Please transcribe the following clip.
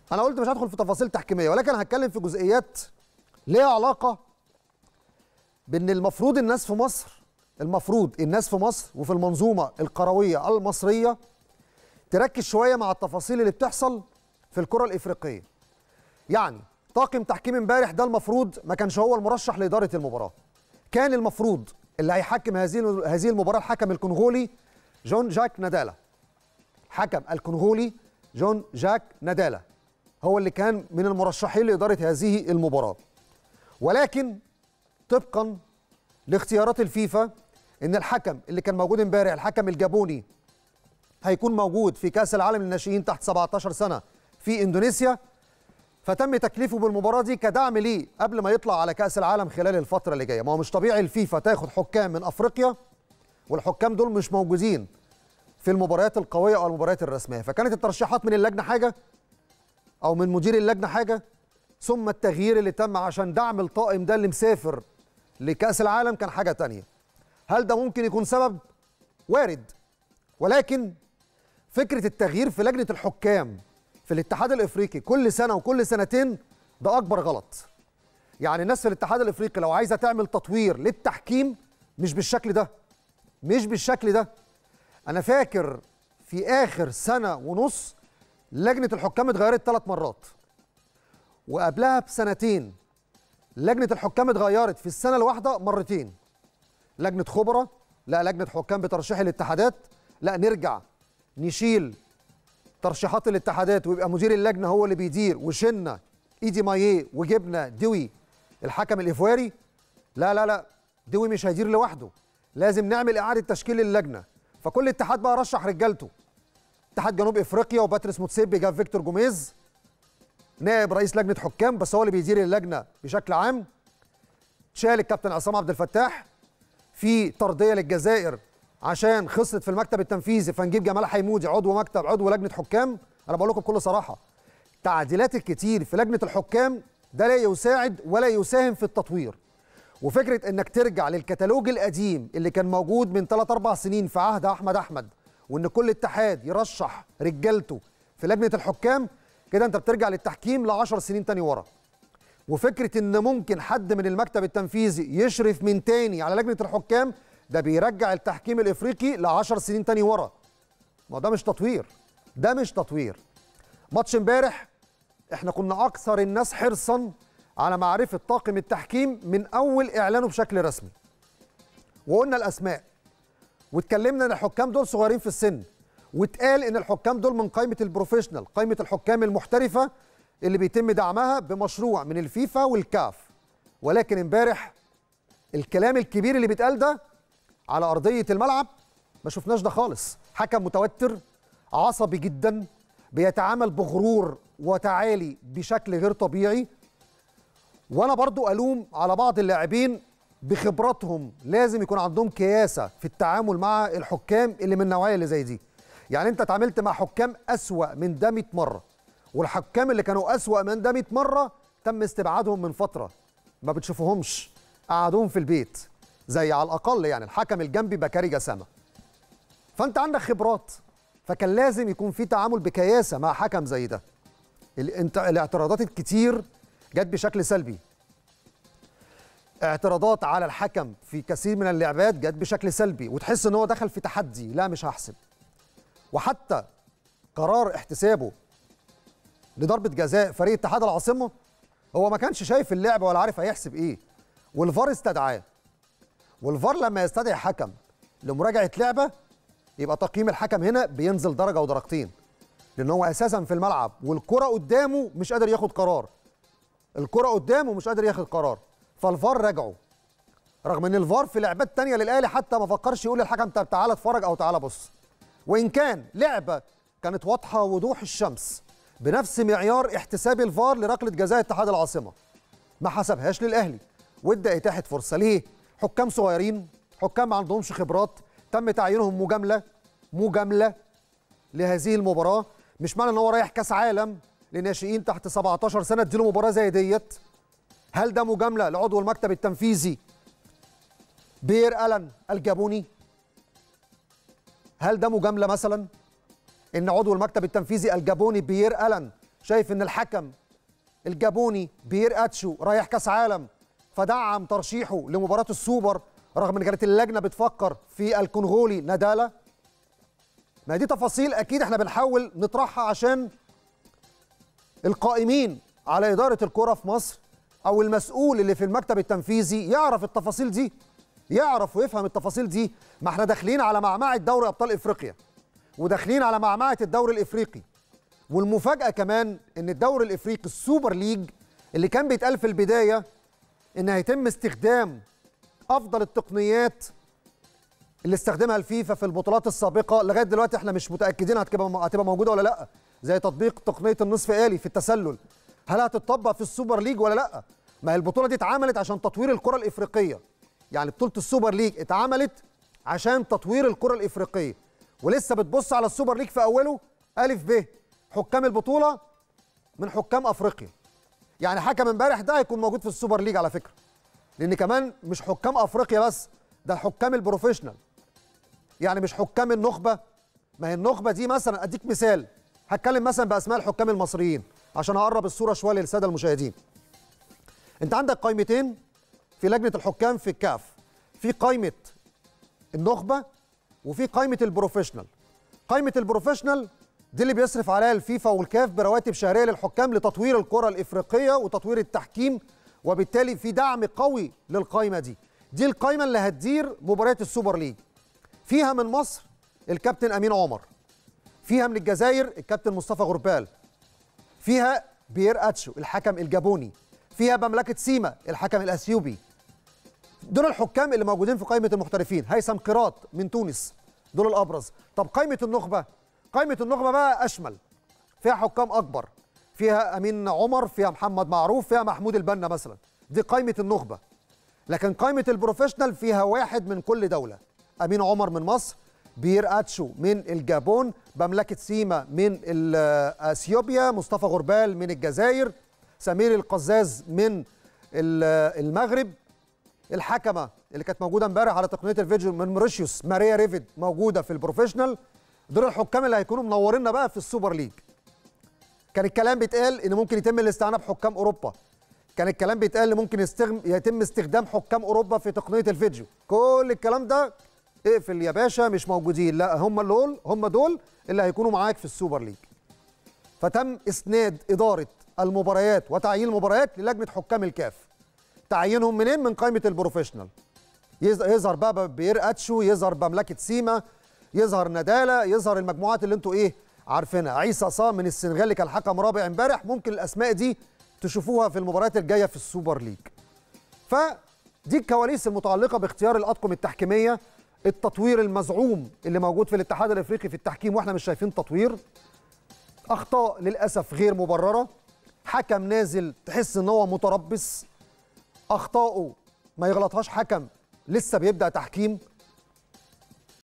انا قلت مش هدخل في تفاصيل تحكيميه ولكن هتكلم في جزئيات ليها علاقه بان المفروض الناس في مصر المفروض الناس في مصر وفي المنظومه القرويه المصريه تركز شويه مع التفاصيل اللي بتحصل في الكره الافريقيه يعني طاقم تحكيم امبارح ده المفروض ما كانش هو المرشح لاداره المباراه كان المفروض اللي هيحكم هذه هذه المباراه الحكم الكونغولي جون جاك نادالا حكم الكونغولي جون جاك نادالا هو اللي كان من المرشحين لاداره هذه المباراه ولكن طبقا لاختيارات الفيفا ان الحكم اللي كان موجود امبارح الحكم الجابوني هيكون موجود في كاس العالم للناشئين تحت 17 سنه في اندونيسيا فتم تكليفه بالمباراه دي كدعم ليه قبل ما يطلع على كاس العالم خلال الفتره اللي جايه ما هو مش طبيعي الفيفا تاخد حكام من افريقيا والحكام دول مش موجودين في المباريات القويه او المباريات الرسميه فكانت الترشيحات من اللجنه حاجه او من مدير اللجنه حاجه ثم التغيير اللي تم عشان دعم الطاقم ده اللي مسافر لكاس العالم كان حاجه تانية هل ده ممكن يكون سبب وارد ولكن فكره التغيير في لجنه الحكام في الاتحاد الافريقي كل سنه وكل سنتين ده اكبر غلط يعني الناس في الاتحاد الافريقي لو عايزه تعمل تطوير للتحكيم مش بالشكل ده مش بالشكل ده انا فاكر في اخر سنه ونص لجنه الحكام اتغيرت ثلاث مرات وقبلها بسنتين لجنه الحكام اتغيرت في السنه الواحده مرتين لجنه خبراء لا لجنه حكام بترشيح الاتحادات لا نرجع نشيل ترشيحات الاتحادات ويبقى مدير اللجنه هو اللي بيدير وشلنا ايدي مايه وجبنا دوي الحكم الايفواري لا لا لا دوي مش هيدير لوحده لازم نعمل اعاده تشكيل للجنه فكل اتحاد بقى رشح رجالته اتحاد جنوب افريقيا وباتريس موتسيبي جاب فيكتور جوميز نائب رئيس لجنه حكام بس هو اللي بيدير اللجنه بشكل عام شال الكابتن عصام عبد الفتاح في طرديه للجزائر عشان خسرت في المكتب التنفيذي فنجيب جمال حيمودي عضو مكتب عضو لجنه حكام انا بقول لكم بكل صراحه التعديلات الكتير في لجنه الحكام ده لا يساعد ولا يساهم في التطوير وفكره انك ترجع للكتالوج القديم اللي كان موجود من 3 4 سنين في عهد احمد احمد وان كل اتحاد يرشح رجالته في لجنه الحكام كده انت بترجع للتحكيم ل 10 سنين تاني ورا وفكره ان ممكن حد من المكتب التنفيذي يشرف من تاني على لجنه الحكام ده بيرجع التحكيم الافريقي ل 10 سنين تاني ورا ما ده مش تطوير ده مش تطوير ماتش امبارح احنا كنا اكثر الناس حرصا على معرفه طاقم التحكيم من اول اعلانه بشكل رسمي وقلنا الاسماء واتكلمنا ان الحكام دول صغيرين في السن واتقال ان الحكام دول من قائمه البروفيشنال قائمه الحكام المحترفه اللي بيتم دعمها بمشروع من الفيفا والكاف ولكن امبارح الكلام الكبير اللي بيتقال ده على ارضيه الملعب ما شفناش ده خالص حكم متوتر عصبي جدا بيتعامل بغرور وتعالي بشكل غير طبيعي وانا برضو الوم على بعض اللاعبين بخبراتهم لازم يكون عندهم كياسه في التعامل مع الحكام اللي من النوعيه اللي زي دي يعني انت اتعاملت مع حكام اسوا من ده 100 مره والحكام اللي كانوا اسوا من ده 100 مره تم استبعادهم من فتره ما بتشوفوهمش قعدوهم في البيت زي على الاقل يعني الحكم الجنبي بكاري جسامه فانت عندك خبرات فكان لازم يكون في تعامل بكياسه مع حكم زي ده انت الاعتراضات الكتير جت بشكل سلبي اعتراضات على الحكم في كثير من اللعبات جت بشكل سلبي وتحس ان هو دخل في تحدي لا مش هحسب وحتى قرار احتسابه لضربه جزاء فريق اتحاد العاصمه هو ما كانش شايف اللعبه ولا عارف هيحسب ايه والفار استدعاه والفار لما يستدعي حكم لمراجعه لعبه يبقى تقييم الحكم هنا بينزل درجه ودرجتين لان هو اساسا في الملعب والكره قدامه مش قادر ياخد قرار الكره قدامه مش قادر ياخد قرار فالفار راجعه رغم ان الفار في لعبات تانية للاهلي حتى ما فكرش يقول للحكم طب تعالى اتفرج او تعالى بص وان كان لعبه كانت واضحه وضوح الشمس بنفس معيار احتساب الفار لركله جزاء اتحاد العاصمه ما حسبهاش للاهلي وادى اتاحه فرصه ليه حكام صغيرين حكام ما عندهمش خبرات تم تعيينهم مجامله مجامله لهذه المباراه مش معنى ان هو رايح كاس عالم لناشئين تحت 17 سنه اديله مباراه زي ديت هل ده مجامله لعضو المكتب التنفيذي بير الان الجابوني هل ده مجامله مثلا ان عضو المكتب التنفيذي الجابوني بيير الان شايف ان الحكم الجابوني بيير اتشو رايح كاس عالم فدعم ترشيحه لمباراه السوبر رغم ان كانت اللجنه بتفكر في الكونغولي نادالا ما دي تفاصيل اكيد احنا بنحاول نطرحها عشان القائمين على اداره الكره في مصر او المسؤول اللي في المكتب التنفيذي يعرف التفاصيل دي يعرف ويفهم التفاصيل دي ما احنا داخلين على معمعه دوري ابطال افريقيا وداخلين على معمعه الدوري الافريقي والمفاجاه كمان ان الدوري الافريقي السوبر ليج اللي كان بيتقال في البدايه ان هيتم استخدام افضل التقنيات اللي استخدمها الفيفا في البطولات السابقه لغايه دلوقتي احنا مش متاكدين هتبقى هتبقى موجوده ولا لا زي تطبيق تقنيه النصف آلي في التسلل هل هتطبق في السوبر ليج ولا لا ما هي البطوله دي اتعملت عشان تطوير الكره الافريقيه يعني بطوله السوبر ليج اتعملت عشان تطوير الكره الافريقيه ولسه بتبص على السوبر ليج في اوله الف ب حكام البطوله من حكام افريقيا يعني حكم امبارح ده هيكون موجود في السوبر ليج على فكره لان كمان مش حكام افريقيا بس ده الحكام البروفيشنال يعني مش حكام النخبه ما هي النخبه دي مثلا اديك مثال هتكلم مثلا باسماء الحكام المصريين عشان اقرب الصوره شويه للساده المشاهدين انت عندك قائمتين في لجنه الحكام في الكاف في قائمه النخبه وفي قائمه البروفيشنال قائمه البروفيشنال دي اللي بيصرف عليها الفيفا والكاف برواتب شهريه للحكام لتطوير الكره الافريقيه وتطوير التحكيم وبالتالي في دعم قوي للقائمه دي دي القائمه اللي هتدير مباريات السوبر ليج فيها من مصر الكابتن امين عمر فيها من الجزائر الكابتن مصطفى غربال فيها بيير اتشو الحكم الجابوني فيها بملكه سيما الحكم الاثيوبي دول الحكام اللي موجودين في قائمه المحترفين هيثم قيراط من تونس دول الابرز طب قائمه النخبه قائمه النخبه بقى اشمل فيها حكام اكبر فيها امين عمر فيها محمد معروف فيها محمود البنا مثلا دي قائمه النخبه لكن قائمه البروفيشنال فيها واحد من كل دوله امين عمر من مصر بير اتشو من الجابون بملكه سيما من اثيوبيا مصطفى غربال من الجزائر سمير القزاز من المغرب الحكمه اللي كانت موجوده امبارح على تقنيه الفيديو من موريشيوس ماريا ريفيد موجوده في البروفيشنال دول الحكام اللي هيكونوا منورينا بقى في السوبر ليج كان الكلام بيتقال ان ممكن يتم الاستعانه بحكام اوروبا كان الكلام بيتقال ان ممكن يستغم... يتم استخدام حكام اوروبا في تقنيه الفيديو كل الكلام ده اقفل يا باشا مش موجودين لا هم دول هم دول اللي هيكونوا معاك في السوبر ليج فتم اسناد اداره المباريات وتعيين المباريات للجنه حكام الكاف تعيينهم منين من قائمه البروفيشنال يظهر بقى بير اتشو يظهر بملكه سيما يظهر نداله يظهر المجموعات اللي انتوا ايه عارفينها عيسى صام من السنغال اللي كان حكم رابع امبارح ممكن الاسماء دي تشوفوها في المباريات الجايه في السوبر ليج فدي الكواليس المتعلقه باختيار الاطقم التحكيميه التطوير المزعوم اللي موجود في الاتحاد الافريقي في التحكيم واحنا مش شايفين تطوير اخطاء للاسف غير مبرره حكم نازل تحس ان هو متربص اخطائه ما يغلطهاش حكم لسه بيبدا تحكيم